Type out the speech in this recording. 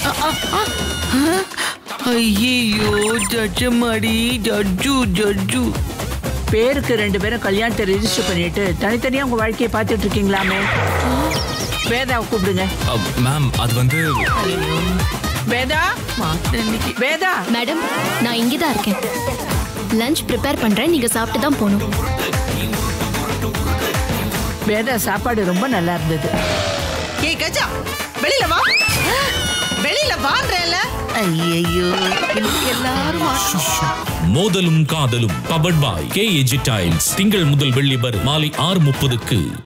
ஐயோ ஜட்ஜமாடி judge judge பேருக்கு ரெண்டு பேரும் கல்யாணத்தை ரெஜிஸ்டர் பண்ணிட்டு தனித்தனியா உங்க வாழ்க்கையை பார்த்துட்டு இருக்கீங்களாமே வேதாவை கூப்பிடுங்க மேம் அது வந்து வேதா மாட்டேன் இன்னைக்கு வேதா மேடம் நான் இங்கே தான் இருக்கேன் லஞ்ச் ப்ரிப்பேர் பண்றேன் நீங்க சாப்பிட்டு தான் போகணும் வேதா சாப்பாடு ரொம்ப நல்லா இருந்தது ஏய் கஜா வெளியில வா வெளியில வான்றேல ஐயோ எல்லாரும் மாட்டோம் மோதலும் காதலும் பபட் பாய் கே டைல்ஸ் திங்கள் முதல் வெள்ளி வரை மாலை ஆறு முப்பதுக்கு